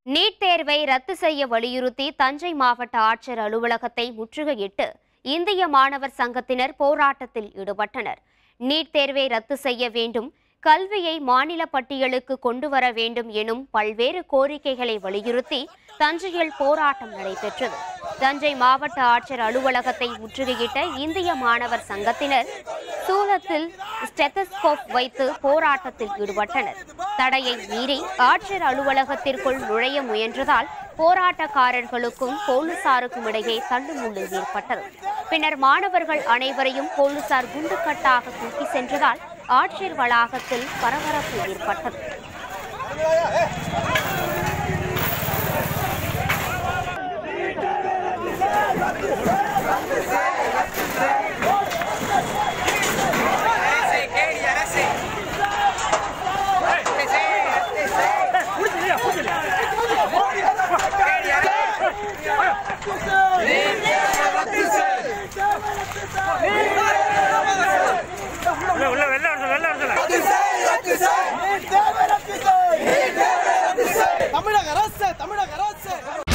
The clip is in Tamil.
நீட் தேர்வை ரத்து செய்ய வலியுறுத்தி தஞ்சை மாவட்ட ஆட்சியர் அலுவலகத்தை முற்றுகையிட்டு இந்திய மாணவர் சங்கத்தினர் போராட்டத்தில் ஈடுபட்டனர் நீட் தேர்வை ரத்து செய்ய வேண்டும் கல்வியை மாநில பட்டியலுக்கு கொண்டு வர வேண்டும் எனும் பல்வேறு கோரிக்கைகளை வலியுறுத்தி தஞ்சையில் போராட்டம் நடைபெற்றது தஞ்சை மாவட்ட ஆட்சியர் அலுவலகத்தை முற்றுகையிட்ட இந்திய மாணவர் சங்கத்தினர் சூலத்தில் ஸ்டெத்தஸ்கோப் வைத்து போராட்டத்தில் ஈடுபட்டனர் தடையை மீறி ஆட்சியர் அலுவலகத்திற்குள் நுழைய முயன்றதால் போராட்டக்காரர்களுக்கும் போலீசாருக்கும் இடையே தள்ளுமுள்ளு ஏற்பட்டது பின்னர் மாணவர்கள் அனைவரையும் போலீசார் குண்டுக்கட்டாக தூக்கி சென்றதால் ஆட்சியர் வளாகத்தில் பரபரப்பு ஏற்பட்டது அரசு கேடி அரசு கேடி அரசு உள்ள உள்ள வெள்ள வருது வெள்ள வருதுல தமிழக அரசு தமிழக அரசு